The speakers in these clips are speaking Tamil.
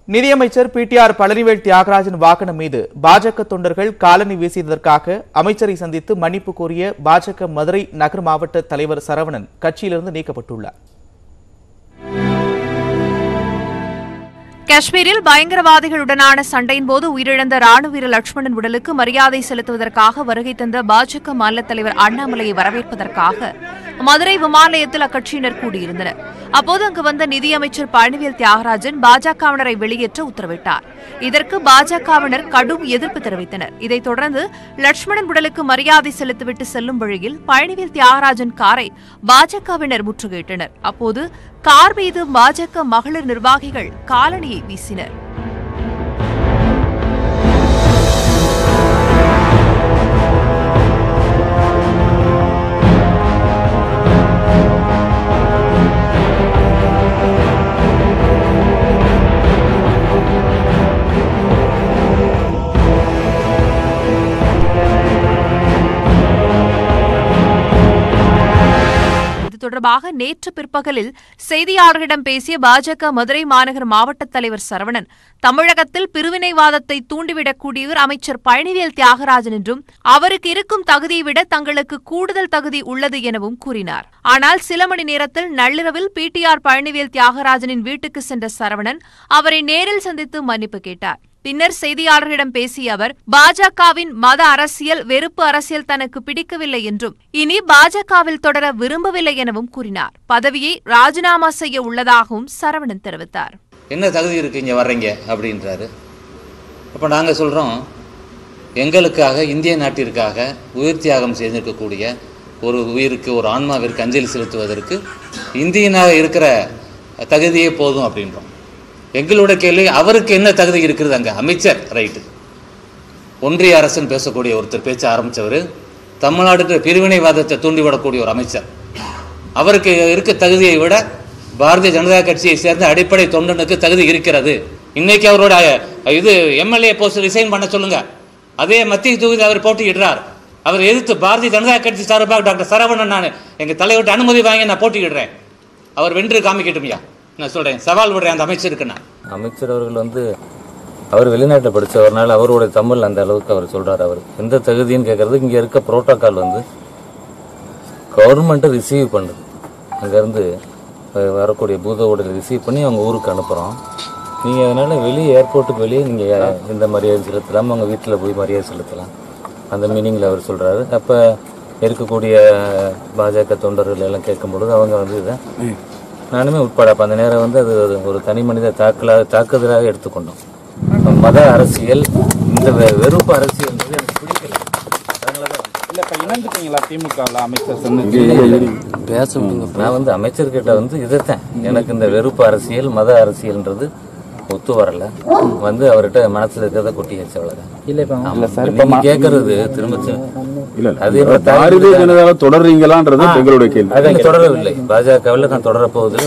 நிதியமைச்சர் பிடிஆர் பழனிவேல் தியாகராஜன் வாகனம் மீது பாஜக தொண்டர்கள் காலனி வீசியதற்காக அமைச்சரை சந்தித்து மன்னிப்பு கோரிய பாஜக மதுரை நகர் மாவட்ட தலைவர் சரவணன் கட்சியிலிருந்து நீக்கப்பட்டுள்ளார் காஷ்மீரில் பயங்கரவாதிகளுடனான சண்டையின் போது உயிரிழந்த ராணுவ வீரர் லட்சுமணன் உடலுக்கு மரியாதை செலுத்துவதற்காக வருகை தந்த பாஜக மாநில தலைவர் அண்ணாமலையை வரவேற்பதற்காக மதுரை விமான நிலையத்தில் அக்கட்சியினர் கூடியிருந்தனர் அப்போது அங்கு வந்த நிதியமைச்சர் பழனிவேல் தியாகராஜன் பாஜகவினரை வெளியேற்ற உத்தரவிட்டார் இதற்கு பாஜகவினர் கடும் எதிர்ப்பு தெரிவித்தனர் இதைத் தொடர்ந்து லட்சுமணன் உடலுக்கு மரியாதை செலுத்திவிட்டு செல்லும் வழியில் பழனிவேல் தியாகராஜன் காரை பாஜகவினர் முற்றுகையிட்டனர் அப்போது கார் மீது பாஜக மகளிர் நிர்வாகிகள் காலணியை வீசினர் இது தொடர்பாக நேற்று பிற்பகலில் செய்தியாளர்களிடம் பேசிய பாஜக மதுரை மாநகர மாவட்ட தலைவர் சரவணன் தமிழகத்தில் பிரிவினைவாதத்தை தூண்டிவிடக்கூடியவர் அமைச்சர் பழனிவேல் தியாகராஜன் என்றும் அவருக்கு இருக்கும் தகுதியை விட தங்களுக்கு கூடுதல் தகுதி உள்ளது எனவும் கூறினார் ஆனால் சில மணி நேரத்தில் நள்ளிரவில் பிடிஆர் பழனிவேல் தியாகராஜனின் வீட்டுக்கு சென்ற சரவணன் அவரை நேரில் சந்தித்து மன்னிப்பு கேட்டார் பின்னர் செய்தியாளர்களிடம் பேசிய அவர் பாஜகவின் மத அரசியல் வெறுப்பு அரசியல் தனக்கு பிடிக்கவில்லை என்றும் இனி பாஜகவில் தொடர விரும்பவில்லை எனவும் கூறினார் பதவியை ராஜினாமா செய்ய உள்ளதாகவும் சரவணன் தெரிவித்தார் என்ன தகுதி இருக்குது இங்கே வர்றீங்க அப்படின்றாரு அப்போ நாங்கள் சொல்கிறோம் எங்களுக்காக இந்திய நாட்டிற்காக உயிர் தியாகம் செய்திருக்கக்கூடிய ஒரு உயிருக்கு ஒரு ஆன்மாவிற்கு அஞ்சலி செலுத்துவதற்கு இந்தியனாக இருக்கிற தகுதியே போதும் அப்படின்றோம் எங்களோட கேள்வி அவருக்கு என்ன தகுதி இருக்குது அங்கே அமைச்சர் ரைட்டு ஒன்றிய அரசுன்னு பேசக்கூடிய ஒருத்தர் பேச்ச ஆரம்பித்தவர் தமிழ்நாட்டுக்கு பிரிவினைவாதத்தை தூண்டிவிடக்கூடிய ஒரு அமைச்சர் அவருக்கு இருக்க தகுதியை விட பாரதிய ஜனதா கட்சியை சேர்ந்த அடிப்படை தொண்டனுக்கு தகுதி இருக்கிறது இன்னைக்கு அவரோட இது எம்எல்ஏ போஸ்ட் ரிசைன் பண்ண சொல்லுங்க அதே மத்திய தொகுதி அவர் போட்டியிடுறார் அவர் எதிர்த்து பாரதிய ஜனதா கட்சி சார்பாக டாக்டர் சரவணன் நான் எங்கள் தலைவர்கிட்ட அனுமதி வாங்கி நான் போட்டியிடுறேன் அவர் வென்று காமிக்கட்டும்யா நான் சொல்கிறேன் சவால் விடுறேன் அந்த அமைச்சருக்கு நான் அமைச்சர் அவர்கள் வந்து அவர் வெளிநாட்டில் படித்தவர்னால அவருடைய தமிழ் அந்த அளவுக்கு அவர் சொல்றாரு அவர் எந்த தகுதின்னு கேட்கறது இங்கே இருக்க புரோட்டோக்கால் வந்து கவர்மெண்ட்டை ரிசீவ் பண்ணுது அங்கேருந்து வரக்கூடிய பூத உடலை ரிசீவ் பண்ணி அவங்க ஊருக்கு அனுப்புகிறோம் நீங்கள் அதனால் வெளியே ஏர்போர்ட்டுக்கு வெளியே நீங்கள் இந்த மரியாதை செலுத்தலாம் அவங்க வீட்டில் போய் மரியாதை செலுத்தலாம் அந்த மீனிங்கில் அவர் சொல்கிறாரு அப்போ இருக்கக்கூடிய பாஜக தொண்டர்கள் எல்லாம் கேட்கும்பொழுது அவங்க வந்து இதை நானுமே உட்பட அப்போ அந்த நேரம் வந்து அது ஒரு- ஒரு தனி மனித தாக்கலாக தாக்குதலாக எடுத்துக்கொண்டோம் மத அரசியல் இந்த வெ- வெறுப்பு அரசியல்ன்றது எனக்கு பிடிக்கல அதனால தான் இல்ல இப்ப இணைந்துட்டீங்களா திமுகவில் அமைச்சர் சொன்னது பேச நான் வந்து அமைச்சர்கிட்ட வந்து இதைத்தான் எனக்கு இந்த வெறுப்பு அரசியல் மத அரசியல்ன்றது ஒத்து வரல வந்து அவர்கிட்ட மனசுல இருக்கிறத கொட்டி வச்ச அவ்வளவுதான் இல்ல இப்ப ஆமா. நீங்க கேக்குறது திரும்ப திரும்ப- இல்ல அது இல்ல இப்ப பாரதிய ஜனதாவை தொடர்றீங்களான்றது எங்களுடைய கேள்வி அதை தொடரவில்லை பாஜகவில் நான் தொடரப் போவதில்லை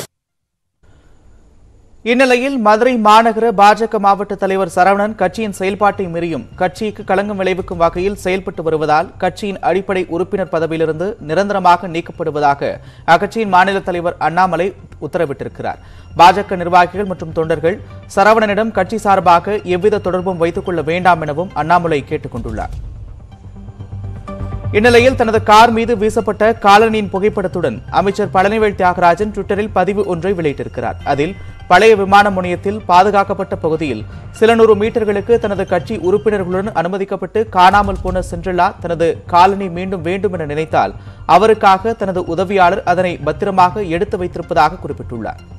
இந்நிலையில் மதுரை மாநகர பாஜக மாவட்ட தலைவர் சரவணன் கட்சியின் செயல்பாட்டை மீறியும் கட்சிக்கு களங்கம் விளைவிக்கும் வகையில் செயல்பட்டு வருவதால் கட்சியின் அடிப்படை உறுப்பினர் பதவியிலிருந்து நிரந்தரமாக நீக்கப்படுவதாக அக்கட்சியின் மாநில தலைவர் அண்ணாமலை உத்தரவிட்டிருக்கிறார் பாஜக நிர்வாகிகள் மற்றும் தொண்டர்கள் சரவணனிடம் கட்சி சார்பாக எவ்வித தொடர்பும் வைத்துக் கொள்ள வேண்டாம் எனவும் அண்ணாமலை கேட்டுக் கொண்டுள்ளார் இந்நிலையில் தனது கார் மீது வீசப்பட்ட காலனியின் புகைப்படத்துடன் அமைச்சர் பழனிவேல் தியாகராஜன் ட்விட்டரில் பதிவு ஒன்றை வெளியிட்டிருக்கிறார் அதில் பழைய விமான முனையத்தில் பாதுகாக்கப்பட்ட பகுதியில் சில நூறு மீட்டர்களுக்கு தனது கட்சி உறுப்பினர்களுடன் அனுமதிக்கப்பட்டு காணாமல் போன சென்ட்ரலா தனது காலனி மீண்டும் வேண்டும் என நினைத்தால் அவருக்காக தனது உதவியாளர் அதனை பத்திரமாக எடுத்து வைத்திருப்பதாக குறிப்பிட்டுள்ளார்